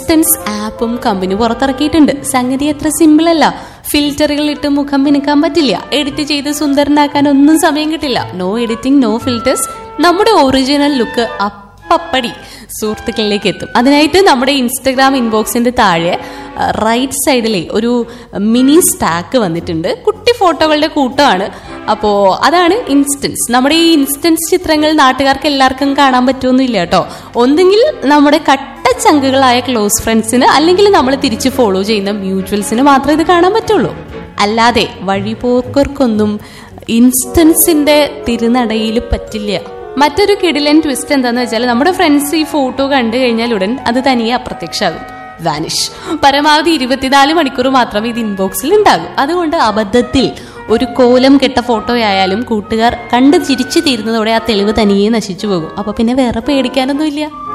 instance ആപ്പും company പുറത്തിറക്കിയിട്ടുണ്ട് സംഗതി അത്ര സിമ്പിൾ അല്ല ഫിൽറ്ററുകൾ ഇട്ട് മുഖം മിനുക്കാൻ പറ്റില്ല എഡിറ്റ് ചെയ്ത് സുന്ദരനാക്കാൻ ഒന്നും സമയം കിട്ടില്ല നോ എഡിറ്റിംഗ് നോ ഫിൽറ്റേഴ്സ് നമ്മുടെ ഒറിജിനൽ ലുക്ക് അപ്പപ്പടി സുഹൃത്തുക്കളിലേക്ക് എത്തും അതിനായിട്ട് നമ്മുടെ ഇൻസ്റ്റഗ്രാം ഇൻബോക്സിന്റെ താഴെ റൈറ്റ് സൈഡിലെ ഒരു മിനി സ്റ്റാക്ക് വന്നിട്ടുണ്ട് കുട്ടി ഫോട്ടോകളുടെ കൂട്ടമാണ് അപ്പോൾ അതാണ് ഇൻസ്റ്റൻസ് നമ്മുടെ ഈ ഇൻസ്റ്റൻസ് ചിത്രങ്ങൾ നാട്ടുകാർക്ക് എല്ലാവർക്കും കാണാൻ പറ്റുമൊന്നുമില്ല കേട്ടോ ഒന്നെങ്കിൽ നമ്മുടെ കട്ട ചങ്കുകളായ ക്ലോസ് ഫ്രണ്ട്സിന് അല്ലെങ്കിൽ നമ്മൾ തിരിച്ച് ഫോളോ ചെയ്യുന്ന മ്യൂച്വൽസിന് മാത്രമേ ഇത് കാണാൻ പറ്റുള്ളൂ അല്ലാതെ വഴിപോക്കർക്കൊന്നും ഇൻസ്റ്റൻസിന്റെ തിരുനടയിൽ പറ്റില്ല മറ്റൊരു കിടിലൻ ട്വിസ്റ്റ് എന്താന്ന് വെച്ചാൽ നമ്മുടെ ഫ്രണ്ട്സ് ഈ ഫോട്ടോ കണ്ടു കഴിഞ്ഞാൽ ഉടൻ അത് തനിയെ അപ്രത്യക്ഷമാകും വാനിഷ് പരമാവധി ഇരുപത്തിനാല് മണിക്കൂർ മാത്രമേ ഇത് ഇൻബോക്സിൽ ഉണ്ടാകൂ അതുകൊണ്ട് അബദ്ധത്തിൽ ഒരു കോലം കെട്ട ഫോട്ടോ ആയാലും കൂട്ടുകാർ കണ്ട് ചിരിച്ചു തീരുന്നതോടെ ആ തെളിവ് തനിയെ നശിച്ചു പോകും അപ്പൊ പിന്നെ വേറെ പേടിക്കാനൊന്നുമില്ല